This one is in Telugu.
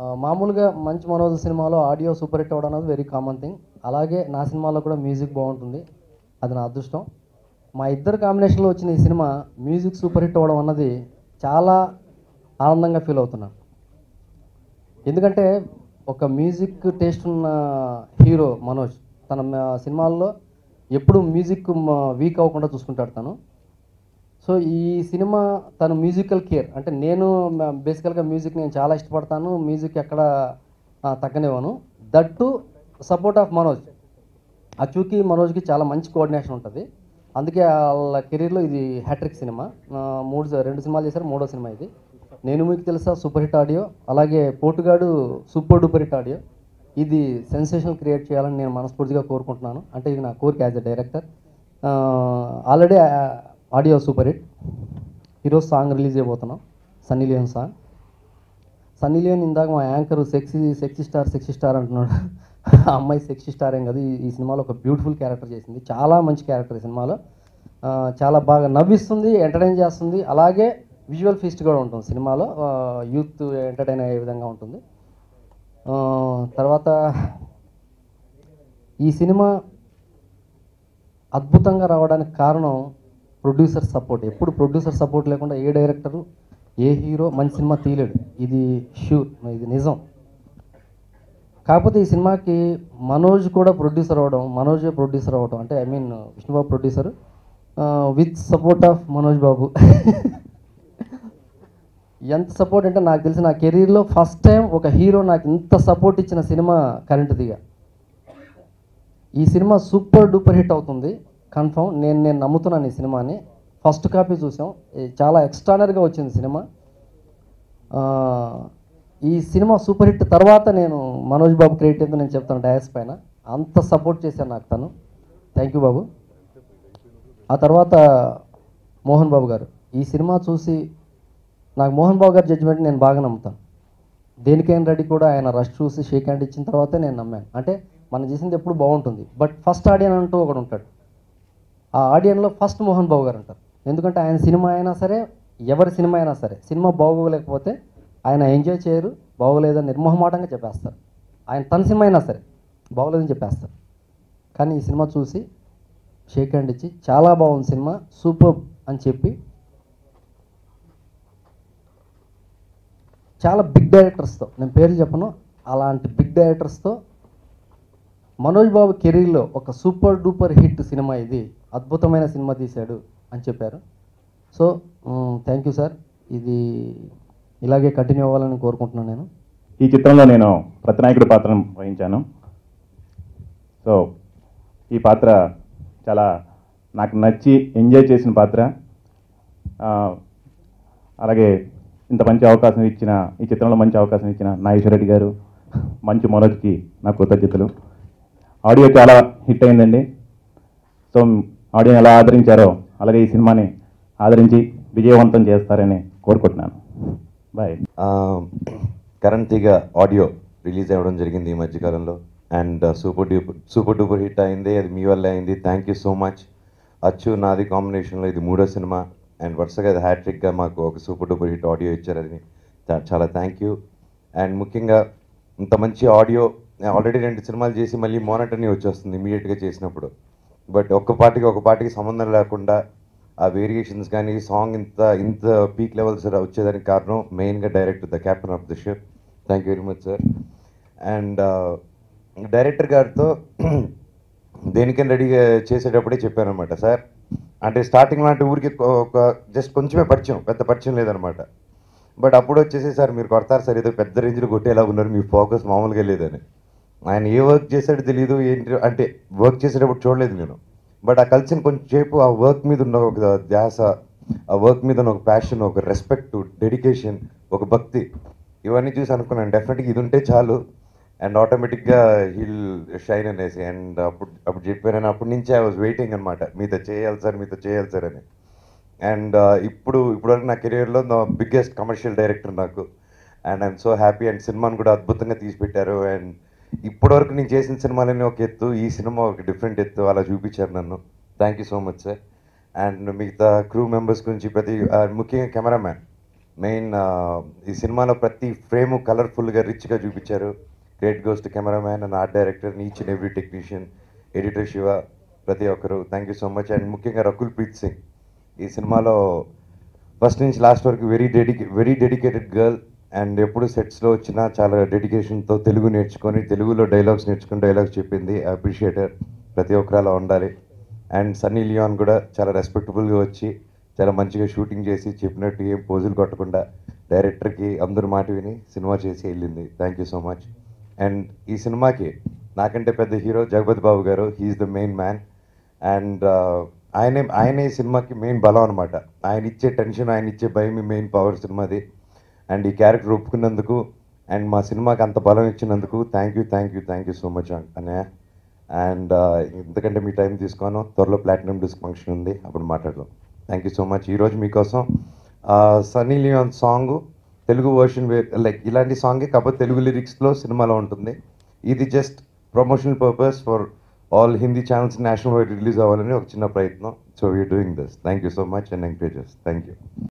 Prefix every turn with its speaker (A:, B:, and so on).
A: ఆ, మామూలుగా మంచి మనోజ్ సినిమాలో ఆడియో సూపర్ హిట్ అవ్వడం అనేది వెరీ కామన్ థింగ్ అలాగే నా సినిమాలో కూడా మ్యూజిక్ బాగుంటుంది అది నా అదృష్టం మా ఇద్దరు కాంబినేషన్లో వచ్చిన ఈ సినిమా మ్యూజిక్ సూపర్ హిట్ అవ్వడం అన్నది చాలా ఆనందంగా ఫీల్ అవుతున్నాను ఎందుకంటే ఒక మ్యూజిక్ టేస్ట్ ఉన్న హీరో మనోజ్ తన మ- సినిమాల్లో ఎప్పుడు మ్యూజిక్ వీక్ అవ్వకుండా చూసుకుంటాడు తను సో ఈ సినిమా తను మ్యూజికల్ కేర్ అంటే నేను బేసికల్గా మ్యూజిక్ నేను చాలా ఇష్టపడతాను మ్యూజిక్ ఎక్కడ ఆ, తగ్గనివ్వను that to support of Manoj అచ్చుకి మనోజ్కి చాలా మంచి కోఆర్డినేషన్ ఉంటుంది అందుకే వాళ్ళ కెరీర్లో ఇది హ్యాట్రిక్ సినిమా ఆ, మూడు రెండు సినిమాలు చేశారు మూడో సినిమా ఇది నేను మీకు తెలుసా సూపర్ హిట్ ఆడియో అలాగే Potugadu super duper hit audio ఇది సెన్సేషన్ క్రియేట్ చేయాలని నేను మనస్ఫూర్తిగా కోరుకుంటున్నాను అంటే ఇది నా కోరిక as a director already audio super hit ఈరోజు సాంగ్ రిలీజ్ అయిపోతున్నాం Sunny Leone song Sunny Leone ఇందాక మా anchor sexy sexy star sexy star అంటున్నాడు ఆ అమ్మాయి సెక్సీ స్టార్ ఏం కాదు ఈ- ఈ సినిమాలో ఒక బ్యూటిఫుల్ క్యారెక్టర్ చేసింది చాలా మంచి క్యారెక్టర్ ఈ సినిమాలో ఆ, చాలా బాగా నవ్విస్తుంది ఎంటర్టైన్ చేస్తుంది అలాగే విజువల్ ఫీస్ట్ కూడా ఉంటుంది సినిమాలో యూత్ ఎంటర్టైన్ అయ్యే విధంగా ఉంటుంది ఆ, తర్వాత ఈ సినిమా అద్భుతంగా రావడానికి కారణం ప్రొడ్యూసర్ సపోర్ట్ ఎప్పుడు ప్రొడ్యూసర్ సపోర్ట్ లేకుండా ఏ డైరెక్టరు ఏ హీరో మంచి సినిమా తీయలేడు ఇది షూర్ ఇది నిజం కాకపోతే ఈ సినిమాకి మనోజ్ కూడా ప్రొడ్యూసర్ అవ్వడం మనోజ్ ప్రొడ్యూసర్ అవ్వడం అంటే I mean Vishnubabu producer with support of Manoj Babu ఎంత సపోర్ట్ అంటే నాకు తెలిసి నా కెరీర్లో ఫస్ట్ టైం ఒక హీరో నాకు ఇంత సపోర్ట్ ఇచ్చిన సినిమా కరెంట్ దిగా ఈ సినిమా సూపర్ డూపర్ హిట్ అవుతుంది కన్ఫర్మ్ నేను నేను నమ్ముతున్నాను ఈ సినిమాని ఫస్ట్ కాపీ చూసాం ఇది చాలా ఎక్స్ట్రానర్గా వచ్చింది సినిమా ఆ, ఈ సినిమా సూపర్ హిట్ తర్వాత నేను మనోజ్ బాబు క్రియేట్ అయిందో నేను చెప్తాను డయాస్ పైన అంత సపోర్ట్ చేశాను నాకు తను థ్యాంక్ యూ బాబు ఆ తర్వాత మోహన్ బాబు గారు ఈ సినిమా చూసి నాకు మోహన్ బాబు గారి జడ్జిమెంట్ నేను బాగా నమ్ముతాను దేనికైనా రెడీ కూడా ఆయన రష్ చూసి షేక్ హ్యాండ్ ఇచ్చిన తర్వాతే నేను నమ్మాను అంటే మనం చేసింది ఎప్పుడు బాగుంటుంది బట్ ఫస్ట్ ఆడియన్ అంటూ ఒకడు ఉంటాడు ఆ ఆడియన్లో ఫస్ట్ మోహన్ బాబు గారు ఉంటారు ఎందుకంటే ఆయన సినిమా అయినా సరే ఎవరి సినిమా అయినా సరే సినిమా బాగోలేకపోతే ఆయన ఎంజాయ్ చేయరు బాగోలేదని నిర్మోహమాటంగా చెప్పేస్తారు ఆయన తన సినిమా అయినా సరే బాగోలేదని చెప్పేస్తారు కానీ ఈ సినిమా చూసి షేక్ హ్యాండ్ ఇచ్చి చాలా బాగుంది సినిమా సూపర్ అని చెప్పి చాలా బిగ్ డైరెక్టర్స్తో నేను పేర్లు చెప్పను అలాంటి బిగ్ డైరెక్టర్స్తో మనోజ్ బాబు కెరీర్లో ఒక సూపర్ డూపర్ హిట్ సినిమా ఇది అద్భుతమైన సినిమా తీశాడు అని చెప్పారు సో థ్యాంక్ యూ సార్ ఇది ఇలాగే కంటిన్యూ అవ్వాలని కోరుకుంటున్నాను నేను
B: ఈ చిత్రంలో నేను ప్రతినాయకుడి పాత్రను వహించాను సో ఈ పాత్ర చాలా నాకు నచ్చి ఎంజాయ్ చేసిన పాత్ర ఆ, అలాగే ఇంత మంచి అవకాశం ఇచ్చిన ఈ చిత్రంలో మంచి అవకాశం ఇచ్చిన నాగేశ్వరరెడ్డి గారు మంచు మనోజ్కి నా కృతజ్ఞతలు ఆడియో చాలా హిట్ అయిందండి సో ఆడియోని ఎలా ఆదరించారో అలాగే ఈ సినిమాని ఆదరించి విజయవంతం చేస్తారని కోరుకుంటున్నాను బాయ్
C: కరెంట్గా ఆడియో రిలీజ్ అవ్వడం జరిగింది ఈ మధ్యకాలంలో and super duper super duper hit అయింది అది మీ వల్లే అయింది థ్యాంక్ యూ సో మచ్ అచ్చు నాది కాంబినేషన్లో ఇది మూడో సినిమా అండ్ వరుసగా అది హ్యాట్రిక్గా మాకు ఒక సూపర్ డూపర్ హిట్ ఆడియో ఇచ్చారని చా- చాలా థ్యాంక్ యూ అండ్ ముఖ్యంగా ఇంత మంచి ఆడియో ఆల్రెడీ రెండు సినిమాలు చేసి మళ్ళీ మోనటనీ వచ్చేస్తుంది ఇమీడియట్గా చేసినప్పుడు బట్ ఒక్క పాటికి ఒక పాటికి సంబంధం లేకుండా ఆ వేరియేషన్స్ కానీ సాంగ్ ఇంత ఇంత పీక్ లెవెల్స్ వచ్చేదానికి కారణం మెయిన్గా director the captain of the ship thank you very much sir and director గారితో దేనికైనా రెడీగా చేసేటప్పుడే చెప్పాను అనమాట సార్ అంటే స్టార్టింగ్ లాంటి ఊరికి ఒక జస్ట్ కొంచెమే పరిచయం పెద్ద పరిచయం లేదనమాట బట్ అప్పుడు వచ్చేసి సార్ మీరు కొడతారు సార్ ఏదో పెద్ద రేంజ్లో కొట్టేలా ఉన్నారు మీ ఫోకస్ మామూలుగా లేదని ఆయన ఏ వర్క్ చేశాడో తెలియదు ఏంటి అంటే వర్క్ చేసేటప్పుడు చూడలేదు నేను బట్ ఆ కలిసిన కొంచెం సేపు ఆ వర్క్ మీద ఉన్న ఒక ధ్యాస ఆ వర్క్ మీద ఉన్న ఒక ప్యాషన్ ఒక రెస్పెక్ట్ డెడికేషన్ ఒక భక్తి ఇవన్నీ చూసి అనుకున్నాను డెఫినెట్గా ఇది ఉంటే చాలు అండ్ ఆటోమేటిక్గా హీల్ షైన్ అనేసి అండ్ అప్పుడు అప్పుడు చెప్పాను అప్పటి నుంచి ఐ వాజ్ వెయిటింగ్ అనమాట మీతో చేయాలి సార్ మీతో చేయాలి సార్ అని అండ్ ఇప్పుడు ఇప్పటివరకు నా కెరియర్లో నా బిగ్గెస్ట్ కమర్షియల్ డైరెక్టర్ నాకు and I'm so happy and సినిమాని కూడా అద్భుతంగా తీసి పెట్టారు అండ్ ఇప్పటివరకు నేను చేసిన సినిమాలన్నీ ఒక ఎత్తు ఈ సినిమా ఒక డిఫరెంట్ ఎత్తు అలా చూపించారు నన్ను thank you so much sir and మిగతా క్రూ మెంబర్స్ గురించి ప్రతి ఆ, ముఖ్యంగా కెమెరామ్యాన్ మెయిన్ ఈ సినిమాలో ప్రతి ఫ్రేమ్ కలర్ఫుల్గా రిచ్గా చూపించారు great ghost cameraman and art director each and every technician editor Shiva ప్రతి ఒక్కరు thank you so much and ముఖ్యంగా రకుల్ ప్రీత్ సింగ్ ఈ సినిమాలో ఫస్ట్ నుంచి లాస్ట్ వరకు very dedica very dedicated girl and ఎప్పుడు సెట్స్లో వచ్చినా చాలా డెడికేషన్తో తెలుగు నేర్చుకొని తెలుగులో డైలాగ్స్ నేర్చుకుని డైలాగ్స్ చెప్పింది అప్రిషియేటర్ ప్రతి ఒక్కరు అలా ఉండాలి అండ్ సన్నీ లియాన్ కూడా చాలా రెస్పెక్టబుల్గా వచ్చి చాలా మంచిగా షూటింగ్ చేసి చెప్పినట్టు ఏం పోజులు కొట్టకుండా డైరెక్టర్కి అందరు మాట విని సినిమా చేసి వెళ్ళింది thank you so much and ఈ సినిమాకి నాకంటే పెద్ద హీరో జగపతి బాబు గారు he is the main man and ఆయనే ఆయనే ఈ సినిమాకి మెయిన్ బలం అనమాట ఆయన ఇచ్చే టెన్షన్ ఆయన ఇచ్చే భయం మెయిన్ పవర్ సినిమాది అండ్ ఈ క్యారెక్టర్ ఒప్పుకున్నందుకు అండ్ మా సినిమాకి అంత బలం ఇచ్చినందుకు thank you thank you thank you so much అన్నయ్య అండ్ ఎందుకంటే మీ టైం తీసుకోను త్వరలో ప్లాటినం డిస్క్ ఫంక్షన్ ఉంది అప్పుడు మాట్లాడదాం థ్యాంక్ యూ సో మచ్ ఈరోజు మీకోసం Sunny Leone song Telugu version like ఇలాంటి సాంగే కాకపోతే తెలుగు లిరిక్స్లో సినిమాలో ఉంటుంది ఇది just promotional purpose for all Hindi channels national wide release అవ్వాలని ఒక చిన్న ప్రయత్నం so we are doing this thank you so much and encourages thank you